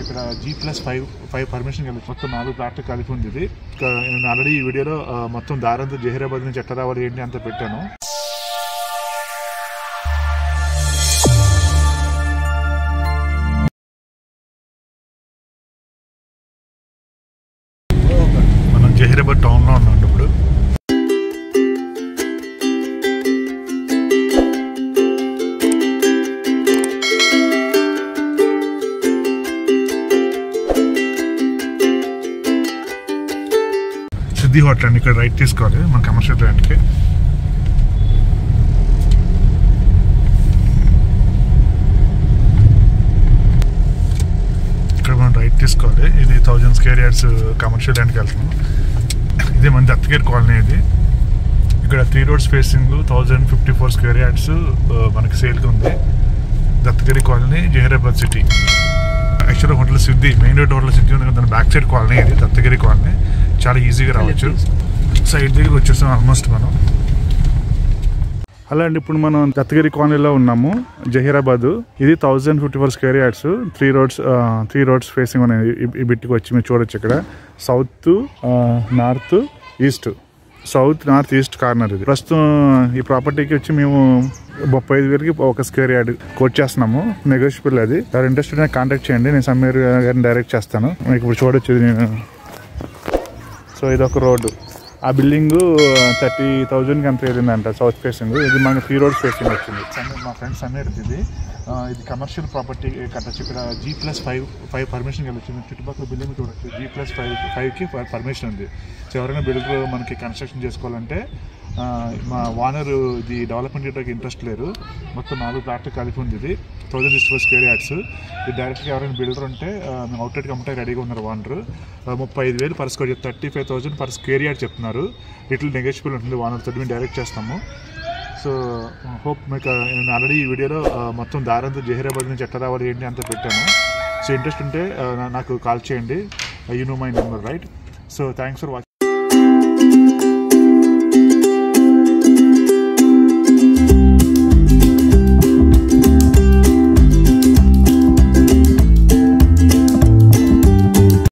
ఇక్కడ G plus five five permission కలిపి మొత్తం నాలుగు ప్లాట్లు కలిపి ఉంది ఇది ఇక నేను ఆల్రెడీ ఈ వీడియోలో ఆ, మొత్తం దారంతా జహీరాబాద్ నుంచి ఎట్లా రావాలి ఏంటి అంత పెట్టాను మనం జహీరాబాద్ టౌన్లో ఉన్నాం ఇప్పుడు సిద్ధి హోటల్ అండి ఇక్కడ రైట్ తీసుకోవాలి మన కమర్షియల్ ల్యాండ్కి ఇక్కడ మనం రైట్ తీసుకోవాలి ఇది థౌజండ్ స్క్వేర్ యార్డ్స్ కమర్షియల్ ల్యాండ్కి వెళ్తున్నాం ఇది మన దత్తగిరి కాలనీ ఇది ఇక్కడ three roads facing thousand fifty four square yards మనకి సేల్కి ఉంది దత్తగిరి కాలనీ జహీరాబాద్ సిటీ యాక్చువల్గా hotel Siddhi main road hotel Siddhi ఉంది కదా దాని బ్యాక్ సైడ్ కాలనీ ఇది దత్తగిరి కాలనీ చాలా ఈజీగా రావచ్చు సైడ్ దగ్గర వచ్చేసాం ఆల్మోస్ట్ మనం హలో అండి ఇప్పుడు మనం దత్తగిరి కాలనీలో ఉన్నాము జహీరాబాద్ ఇది thousand fifty four square yards three roads three roads facing ఉన్నాయి ఈ- ఈ బిట్టికి వచ్చి మీరు చూడొచ్చు ఇక్కడ south north east south north east corner ఇది ప్రస్తుతం ఈ ప్రాపర్టీకి వచ్చి మేము ముప్పై ఐదు వేలకి ఒక స్క్వేర్ యార్డ్ కోట్ చేస్తున్నాము నెగోషియబుల్ అది ఎవరు ఇంట్రెస్ట్ ఉంటే కాంటాక్ట్ చేయండి నేను సమీర్ గారిని డైరెక్ట్ చేస్తాను మీకు ఇప్పుడు చూడొచ్చు ఇది నేను సో ఇది ఒక రోడ్డు ఆ బిల్డింగ్ థర్టీ థౌజండ్కి ఎంత వెళ్ళిందంట సౌత్ ఫేసింగ్ ఇది మనకి త్రీ రోడ్స్ ఫేసింగ్ వచ్చింది సమీర్ మా ఫ్రెండ్ సమీర్ ఇది ఆ, ఇది కమర్షియల్ ప్రాపర్టీ కట్టచ్చు ఇక్కడ G plus five five permission కలిసి చుట్టుపక్కల బిల్డింగ్ చూడొచ్చు జీ ప్లస్ ఫైవ్ ఫైవ్కి పర్మిషన్ ఉంది సో ఎవరైనా బిల్డర్ మనకి కన్స్ట్రక్షన్ చేసుకోవాలంటే ఆ, మా వానర్ ఇది డెవలప్మెంట్ చేయడానికి ఇంట్రెస్ట్ లేరు మొత్తం నాలుగు ప్లాట్లు కలిపి ఉంది ఇది thousand sixty four square yards ఇది డైరెక్ట్గా ఎవరైనా బిల్డర్ ఉంటే ఆ, మేము అవుట్లెట్ కమ్ముటే రెడీగా ఉన్నారు వానర్ ముప్పై ఐదు వేలు per square thirty five thousand per square yard చెప్తున్నారు లిటిల్ నెగోషియబుల్ ఉంటుంది వానర్ తోటి మేము డైరెక్ట్ చేస్తాము సో హోప్ మీకు నేను ఆల్రెడీ ఈ వీడియోలో ఆ, మొత్తం దారంతా జహీరాబాద్ నుంచి ఎట్లా రావాలి ఏంటి అంత పెట్టాను సో ఇంట్రెస్ట్ ఉంటే ఆ, నా- నాకు కాల్ చేయండి you know my number right so thanks for watching